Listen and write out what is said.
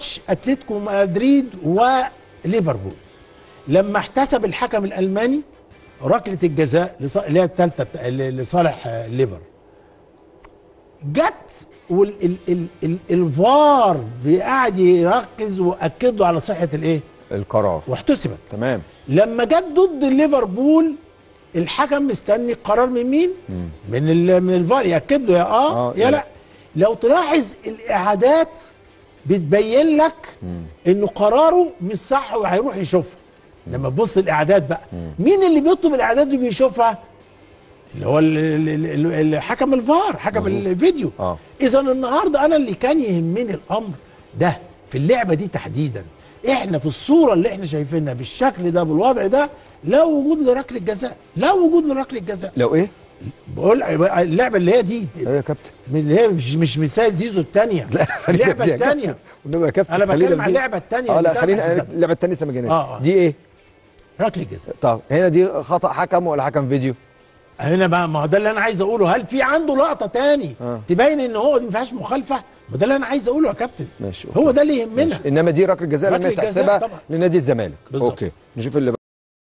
ماتش اتلتيكو مدريد وليفربول لما احتسب الحكم الالماني ركله الجزاء لص- اللي هي الثالثه لصالح آه، ليفر جت والفار قاعد يركز واكد له على صحه الايه القرار واحتسبت تمام لما جت ضد ليفربول الحكم مستني القرار من مين؟ من ال من الفار ياكد له يا اه, آه، يا يا لا لو تلاحظ الاعادات بتبين لك انه قراره مش صح وهيروح يشوفها لما تبص الاعادات بقى مين اللي بيطلب الاعادات دي بيشوفها؟ اللي هو ال- ال- ال- ال- حكم الفار حكم مظبوط. الفيديو اه اذا النهارده انا اللي كان يهمني الامر ده في اللعبه دي تحديدا احنا في الصوره اللي احنا شايفينها بالشكل ده بالوضع ده لا وجود لركله جزاء لا وجود لركله جزاء لو ايه؟ بقول اللعبه اللي هي دي ايوه يا كابتن من اللي هي مش مش مثال زيزو الثانيه اللعبه دي يا الثانيه كابتن. والنبي يا كابتن أنا خلينا بتكلم عن في دي. اللعبة التانية اه اللي لا بتاعت خلينا الحزام. اللعبه الثانيه لسه ما جيناش آه، آه. دي ايه؟ ركله جزاء طب هنا دي خطا حكم ولا حكم فيديو؟ هنا بقى ما هو ده اللي انا عايز اقوله هل في عنده لقطه تاني آه. تبين ان هو دي ما فيهاش مخالفه ما ده اللي انا عايز اقوله يا كابتن ماشي أوكي. هو ده اللي يهمنا ماشي. انما دي ركله جزاء لم ركلة جزاء تحسبها طبعا. لنادي الزمالك بالظبط. اوكي نشوف اللي